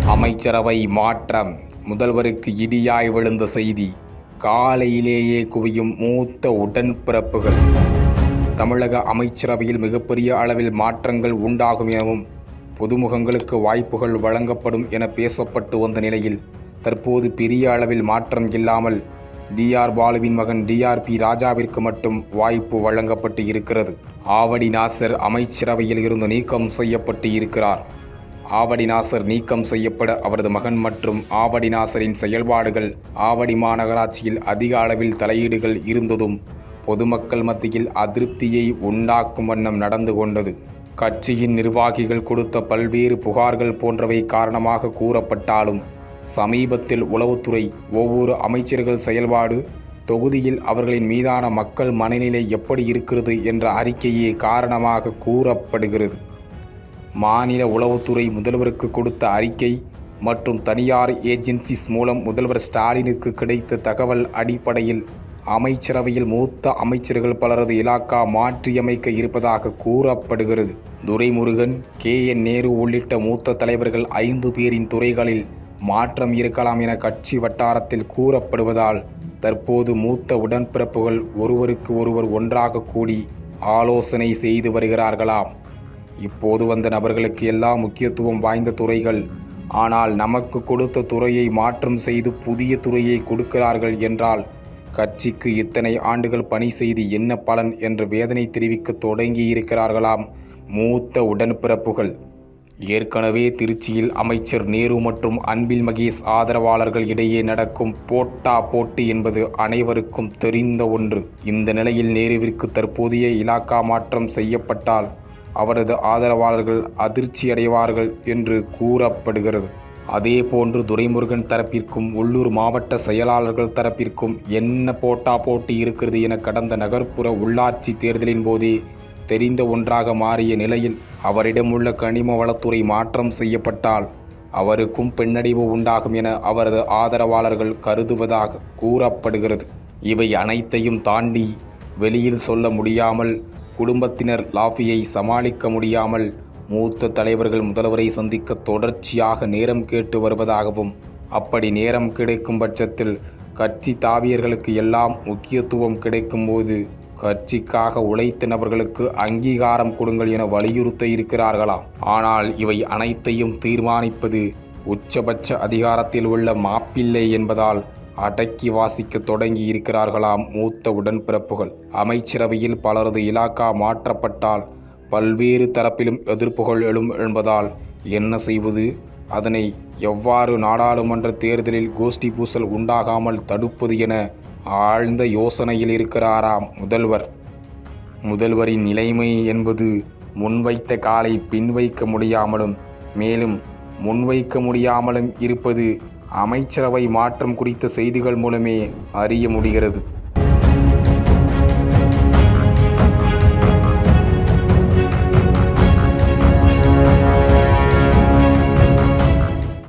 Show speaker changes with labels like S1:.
S1: அமைச்சரவை மாற்றம் முதல்வருக்கு இடியாய் விழுந்த செய்தி காலையிலேயே குவியும் மூத்த உடன்பிறப்புகள் தமிழக அமைச்சரவையில் மிகப்பெரிய அளவில் மாற்றங்கள் உண்டாகும் எனவும் புதுமுகங்களுக்கு வாய்ப்புகள் வழங்கப்படும் என பேசப்பட்டு வந்த நிலையில் தற்போது பெரிய அளவில் மாற்றம் இல்லாமல் டிஆர் பாலுவின் மகன் டிஆர்பி ராஜாவிற்கு மட்டும் வாய்ப்பு வழங்கப்பட்டு இருக்கிறது ஆவடி நாசர் அமைச்சரவையில் இருந்து நீக்கம் செய்யப்பட்டு இருக்கிறார் ஆவடி நாசர் நீக்கம் செய்யப்பட அவரது மகன் மற்றும் ஆவடி நாசரின் செயல்பாடுகள் ஆவடி மாநகராட்சியில் அதிக அளவில் தலையீடுகள் இருந்ததும் பொதுமக்கள் மத்தியில் அதிருப்தியை உண்டாக்கும் வண்ணம் நடந்து கொண்டது கட்சியின் நிர்வாகிகள் கொடுத்த பல்வேறு புகார்கள் போன்றவை காரணமாக கூறப்பட்டாலும் சமீபத்தில் உளவுத்துறை ஒவ்வொரு அமைச்சர்கள் செயல்பாடு தொகுதியில் அவர்களின் மீதான மக்கள் மனநிலை எப்படி இருக்கிறது என்ற அறிக்கையே காரணமாக கூறப்படுகிறது மாநில உளவுத்துறை முதல்வருக்கு கொடுத்த அறிக்கை மற்றும் தனியார் ஏஜென்சிஸ் மூலம் முதல்வர் ஸ்டாலினுக்கு கிடைத்த தகவல் அடிப்படையில் அமைச்சரவையில் மூத்த அமைச்சர்கள் பலரது இலாக்கா மாற்றியமைக்க இருப்பதாக கூறப்படுகிறது துரைமுருகன் கே என் நேரு உள்ளிட்ட மூத்த தலைவர்கள் ஐந்து பேரின் துறைகளில் மாற்றம் இருக்கலாம் என கட்சி வட்டாரத்தில் கூறப்படுவதால் தற்போது மூத்த உடன்பிறப்புகள் ஒருவருக்கு ஒருவர் ஒன்றாக கூடி ஆலோசனை செய்து வருகிறார்களாம் இப்போது வந்த நபர்களுக்கு எல்லாம் முக்கியத்துவம் வாய்ந்த துறைகள் ஆனால் நமக்கு கொடுத்த துறையை மாற்றம் செய்து புதிய துறையை கொடுக்கிறார்கள் என்றால் கட்சிக்கு இத்தனை ஆண்டுகள் பணி செய்து என்ன பலன் என்று வேதனை தெரிவிக்க தொடங்கி இருக்கிறார்களாம் மூத்த உடன்பிறப்புகள் ஏற்கனவே திருச்சியில் அமைச்சர் நேரு மற்றும் அன்பில் மகேஷ் ஆதரவாளர்கள் இடையே நடக்கும் போட்டா போட்டி என்பது அனைவருக்கும் தெரிந்த ஒன்று இந்த நிலையில் நேருவிற்கு தற்போதைய இலாக்கா மாற்றம் செய்யப்பட்டால் அவரது ஆதரவாளர்கள் அதிர்ச்சி அடைவார்கள் என்று கூறப்படுகிறது அதேபோன்று துரைமுருகன் தரப்பிற்கும் உள்ளூர் மாவட்ட செயலாளர்கள் தரப்பிற்கும் என்ன போட்டா போட்டி இருக்கிறது என கடந்த நகர்ப்புற உள்ளாட்சி தேர்தலின் போதே தெரிந்த ஒன்றாக மாறிய நிலையில் அவரிடமுள்ள கனிம வளத்துறை மாற்றம் செய்யப்பட்டால் அவருக்கும் பின்னடைவு உண்டாகும் என அவரது ஆதரவாளர்கள் கருதுவதாக கூறப்படுகிறது இவை அனைத்தையும் தாண்டி வெளியில் சொல்ல முடியாமல் குடும்பத்தினர் லாஃபியை சமாளிக்க முடியாமல் மூத்த தலைவர்கள் முதல்வரை சந்திக்க தொடர்ச்சியாக நேரம் கேட்டு வருவதாகவும் அப்படி நேரம் கிடைக்கும் பட்சத்தில் கட்சி தாவியர்களுக்கு எல்லாம் முக்கியத்துவம் கிடைக்கும்போது கட்சிக்காக உழைத்த நபர்களுக்கு அங்கீகாரம் கொடுங்கள் என வலியுறுத்த இருக்கிறார்களாம் ஆனால் இவை அனைத்தையும் தீர்மானிப்பது உச்சபட்ச அதிகாரத்தில் உள்ள மாப்பிள்ளை என்பதால் அடக்கி வாசிக்க தொடங்கி இருக்கிறார்களாம் மூத்த உடன்பிறப்புகள் அமைச்சரவையில் பலரது இலாக்கா மாற்றப்பட்டால் பல்வேறு தரப்பிலும் எதிர்ப்புகள் எழும் என்பதால் என்ன செய்வது அதனை எவ்வாறு நாடாளுமன்ற தேர்தலில் கோஷ்டி பூசல் உண்டாகாமல் தடுப்பது என ஆழ்ந்த யோசனையில் இருக்கிறாராம் முதல்வர் முதல்வரின் நிலைமை என்பது முன்வைத்த காலை பின்வைக்க முடியாமலும் மேலும் முன்வைக்க முடியாமலும் இருப்பது அமைச்சரவை மாற்றம் குறித்த செய்திகள் மூலமே அறிய முடிகிறது